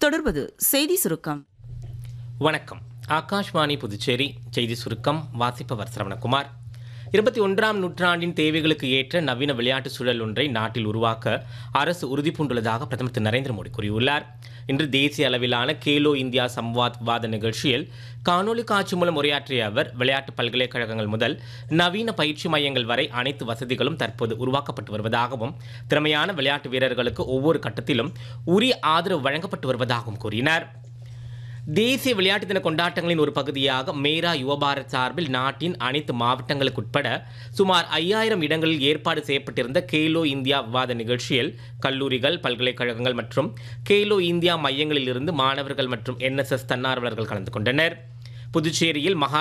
தொடர்வது செய்தி சுருக்கம் வணக்கம் ஆகாஷ்வாணி புதுச்சேரி செய்தி சுருக்கம் வாசிப்பவர் சரவணகுமார் இருபத்தி ஒன்றாம் நூற்றாண்டின் தேவைகளுக்கு ஏற்ற நவீன விளையாட்டு சூழல் ஒன்றை நாட்டில் உருவாக்க அரசு உறுதிபூண்டுள்ளதாக பிரதமர் திரு நரேந்திர மோடி கூறியுள்ளார் இன்று தேசிய அளவிலான கேலோ இந்தியா சம்வாத் வாத நிகழ்ச்சியில் காணொலி காட்சி மூலம் உரையாற்றிய அவர் விளையாட்டு பல்கலைக்கழகங்கள் முதல் நவீன பயிற்சி மையங்கள் வரை அனைத்து வசதிகளும் தற்போது உருவாக்கப்பட்டு வருவதாகவும் திறமையான விளையாட்டு வீரர்களுக்கு ஒவ்வொரு கட்டத்திலும் உரிய ஆதரவு வழங்கப்பட்டு வருவதாகவும் கூறினார் தேசிய விளையாட்டு தின கொண்டாட்டங்களின் ஒரு பகுதியாக மேரா யுவபாரத் சார்பில் நாட்டின் அனைத்து மாவட்டங்களுக்குட்பட சுமார் ஐயாயிரம் இடங்களில் ஏற்பாடு செய்யப்பட்டிருந்த கேலோ இந்தியா விவாத நிகழ்ச்சியில் கல்லூரிகள் பல்கலைக்கழகங்கள் மற்றும் கேலோ இந்தியா மையங்களில் இருந்து மாணவர்கள் மற்றும் என்எஸ்எஸ் தன்னார்வலர்கள் கலந்து கொண்டனர் புதுச்சேரியில் மகா